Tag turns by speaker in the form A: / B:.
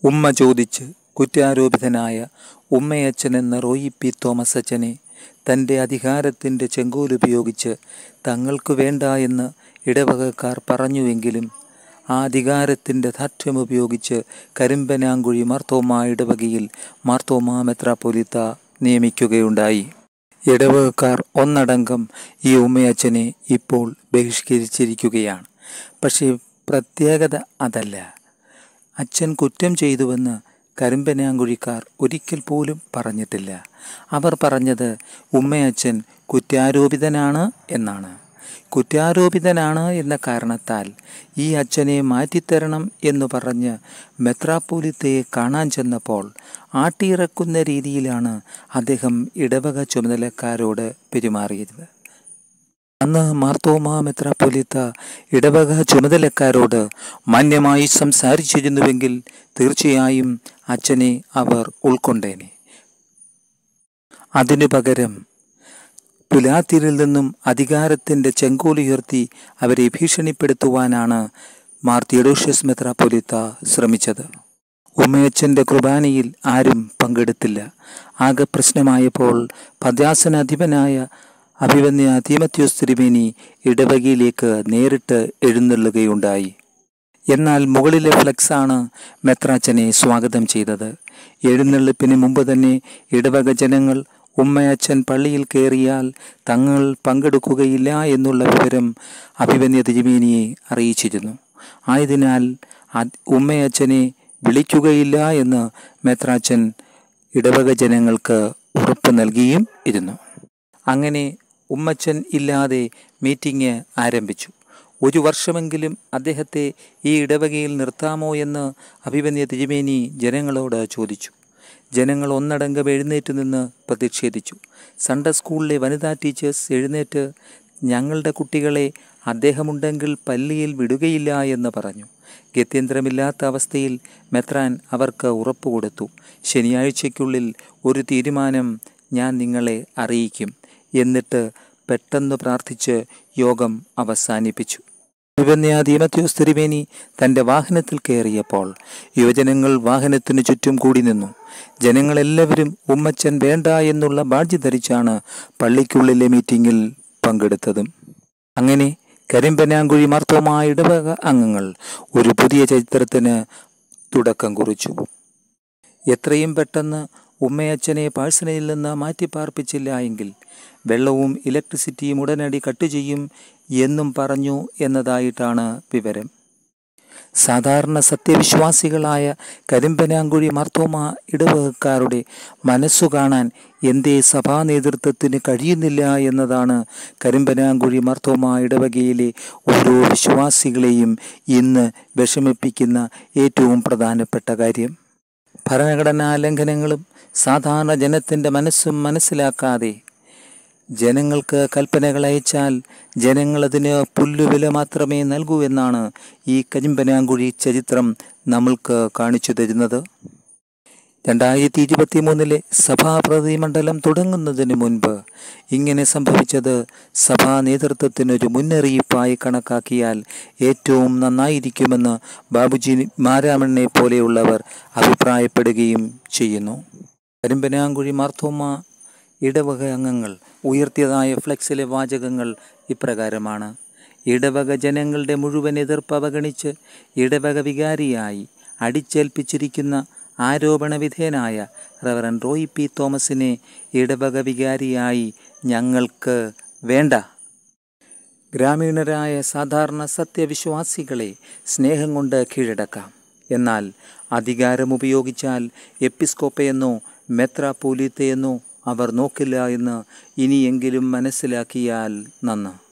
A: ഉമ്മ ചോദിച്ച് കുറ്റാരോപിതനായ ഉമ്മയച്ചൻ എന്ന റോയി പി തോമസ് അച്ഛനെ തൻ്റെ അധികാരത്തിൻ്റെ ചെങ്കോലുപയോഗിച്ച് തങ്ങൾക്ക് വേണ്ട എന്ന് ഇടവകക്കാർ പറഞ്ഞുവെങ്കിലും ആ അധികാരത്തിൻ്റെ ധാർഷ്ട്യമുപയോഗിച്ച് കരിമ്പനാങ്കുഴി മാർത്തോമ ഇടവകയിൽ മാർത്തോമ മെത്രാപ്പൊലിത്ത നിയമിക്കുകയുണ്ടായി ഇടവകക്കാർ ഒന്നടങ്കം ഈ ഉമ്മയച്ചനെ ഇപ്പോൾ ബഹിഷ്കരിച്ചിരിക്കുകയാണ് പക്ഷേ പ്രത്യേകത അതല്ല അച്ഛൻ കുറ്റം ചെയ്തുവെന്ന് കരിമ്പനാങ്കുഴിക്കാർ ഒരിക്കൽ പോലും പറഞ്ഞിട്ടില്ല അവർ പറഞ്ഞത് ഉമ്മയച്ചൻ കുറ്റാരോപിതനാണ് എന്നാണ് കുറ്റാരോപിതനാണ് എന്ന കാരണത്താൽ ഈ അച്ഛനെ മാറ്റിത്തരണം എന്ന് പറഞ്ഞ് മെത്രാപ്പോലിത്തയെ കാണാൻ ചെന്നപ്പോൾ ആട്ടിയിറക്കുന്ന രീതിയിലാണ് അദ്ദേഹം ഇടവക ചുമതലക്കാരോട് പെരുമാറിയത് അന്ന് മാർത്തോമ മെത്രാപ്പൊലിത്ത ഇടവക ചുമതലക്കാരോട് മാന്യമായി സംസാരിച്ചിരുന്നുവെങ്കിൽ തീർച്ചയായും അച്ഛനെ അവർ ഉൾക്കൊണ്ടേനെ അതിനു പകരം പിലാത്തിരിൽ നിന്നും അധികാരത്തിൻ്റെ ചെങ്കോലുയർത്തി അവരെ ഭീഷണിപ്പെടുത്തുവാനാണ് മാർ തിയഡോഷ്യസ് മെത്രാപ്പൊലിത്ത ശ്രമിച്ചത് ഉമ്മയച്ചൻ്റെ കുർബാനയിൽ ആരും പങ്കെടുത്തില്ല ആകെ പ്രശ്നമായപ്പോൾ പദ്യാസനാധിപനായ അഭിവന്യ തീമത്യോസ് തിരുമേനി ഇടവകയിലേക്ക് നേരിട്ട് എഴുന്നള്ളുകയുണ്ടായി എന്നാൽ മുകളിലെ ഫ്ലക്സാണ് മെത്രാച്ചനെ സ്വാഗതം ചെയ്തത് എഴുന്നള്ളിപ്പിന് മുമ്പ് തന്നെ ഇടവക ജനങ്ങൾ ഉമ്മയച്ചൻ പള്ളിയിൽ കയറിയാൽ തങ്ങൾ പങ്കെടുക്കുകയില്ല എന്നുള്ള വിവരം അഭിവന്യ തിരുമേനിയെ അറിയിച്ചിരുന്നു ആയതിനാൽ ഉമ്മയച്ചനെ വിളിക്കുകയില്ല എന്ന് മെത്രാച്ചൻ ഇടവക ജനങ്ങൾക്ക് ഉറപ്പ് നൽകിയും ഇരുന്നു അങ്ങനെ ഉമ്മച്ചൻ ഇല്ലാതെ മീറ്റിംഗ് ആരംഭിച്ചു ഒരു വർഷമെങ്കിലും അദ്ദേഹത്തെ ഈ ഇടവകയിൽ നിർത്താമോ എന്ന് അഭിമന്യ തിരുമേനി ജനങ്ങളോട് ചോദിച്ചു ജനങ്ങൾ ഒന്നടങ്കം എഴുന്നേറ്റ് നിന്ന് പ്രതിഷേധിച്ചു സൺഡേ സ്കൂളിലെ വനിതാ ടീച്ചേഴ്സ് എഴുന്നേറ്റ് ഞങ്ങളുടെ കുട്ടികളെ അദ്ദേഹമുണ്ടെങ്കിൽ പള്ളിയിൽ വിടുകയില്ല എന്ന് പറഞ്ഞു ഗത്യന്തരമില്ലാത്ത അവസ്ഥയിൽ മെത്രാൻ അവർക്ക് ഉറപ്പ് കൊടുത്തു ശനിയാഴ്ചയ്ക്കുള്ളിൽ ഒരു തീരുമാനം ഞാൻ നിങ്ങളെ അറിയിക്കും എന്നിട്ട് പെട്ടെന്ന് പ്രാർത്ഥിച്ച് യോഗം അവസാനിപ്പിച്ചു വിപന്യാധീമത്യോസ് തിരുമേനി തൻ്റെ വാഹനത്തിൽ കയറിയപ്പോൾ യുവജനങ്ങൾ വാഹനത്തിനു ചുറ്റും കൂടി നിന്നു ജനങ്ങളെല്ലാവരും ഉമ്മച്ചൻ വേണ്ട എന്നുള്ള ബാഡ്ജ് ധരിച്ചാണ് പള്ളിക്കുള്ളിലെ മീറ്റിംഗിൽ പങ്കെടുത്തതും അങ്ങനെ കരിമ്പനാങ്കുഴി മാർത്തോമാ ഇടവക അംഗങ്ങൾ ഒരു പുതിയ ചരിത്രത്തിന് തുടക്കം കുറിച്ചു എത്രയും പെട്ടെന്ന് ഉമ്മയച്ചനെ പാഴ്സനയിൽ നിന്ന് മാറ്റിപ്പാർപ്പിച്ചില്ല എങ്കിൽ വെള്ളവും ഇലക്ട്രിസിറ്റിയും ഉടനടി കട്ട് ചെയ്യും എന്നും പറഞ്ഞു എന്നതായിട്ടാണ് വിവരം സാധാരണ സത്യവിശ്വാസികളായ കരിമ്പനാങ്കുഴി മാർത്തോമ ഇടവകക്കാരുടെ മനസ്സു കാണാൻ എന്തേ സഭാ നേതൃത്വത്തിന് കഴിയുന്നില്ല എന്നതാണ് കരിമ്പനാങ്കുഴി മാർത്തോമ ഇടവകയിലെ ഓരോ വിശ്വാസികളെയും ഇന്ന് വിഷമിപ്പിക്കുന്ന ഏറ്റവും പ്രധാനപ്പെട്ട കാര്യം ഭരണഘടനാ ലംഘനങ്ങളും സാധാരണ ജനത്തിൻ്റെ മനസ്സും മനസ്സിലാക്കാതെ ജനങ്ങൾക്ക് കൽപ്പനകൾ അയച്ചാൽ ജനങ്ങളതിന് പുല്ലുവില മാത്രമേ നൽകൂ എന്നാണ് ഈ കരിമ്പനാങ്കുഴി ചരിത്രം നമ്മൾക്ക് കാണിച്ചു തരുന്നത് രണ്ടായിരത്തി ഇരുപത്തി മൂന്നിലെ സഭാ പ്രതിമണ്ഡലം തുടങ്ങുന്നതിന് മുൻപ് ഇങ്ങനെ സംഭവിച്ചത് സഭാ നേതൃത്വത്തിനൊരു മുന്നറിയിപ്പായി കണക്കാക്കിയാൽ ഏറ്റവും നന്നായിരിക്കുമെന്ന് ബാബുജി മാരാമണ്ണെ പോലെയുള്ളവർ അഭിപ്രായപ്പെടുകയും ചെയ്യുന്നു കരിമ്പനാങ്കുഴി മാർത്തോമ ഇടവക അംഗങ്ങൾ ഉയർത്തിയതായ ഫ്ലെക്സിലെ വാചകങ്ങൾ ഇപ്രകാരമാണ് ഇടവക ജനങ്ങളുടെ മുഴുവൻ എതിർപ്പ് അവഗണിച്ച് ഇടവക വികാരിയായി അടിച്ചേൽപ്പിച്ചിരിക്കുന്ന ആരോപണ വിധേയനായ റവറൻ റോയി പി തോമസിനെ ഇടവക വികാരിയായി ഞങ്ങൾക്ക് വേണ്ട ഗ്രാമീണരായ സാധാരണ സത്യവിശ്വാസികളെ സ്നേഹം കൊണ്ട് കീഴടക്കാം എന്നാൽ അധികാരമുപയോഗിച്ചാൽ എപ്പിസ്കോപ്പയെന്നോ മെത്രാപോലീത്തയെന്നോ അവർ നോക്കില്ല എന്ന് ഇനിയെങ്കിലും മനസ്സിലാക്കിയാൽ നന്ന്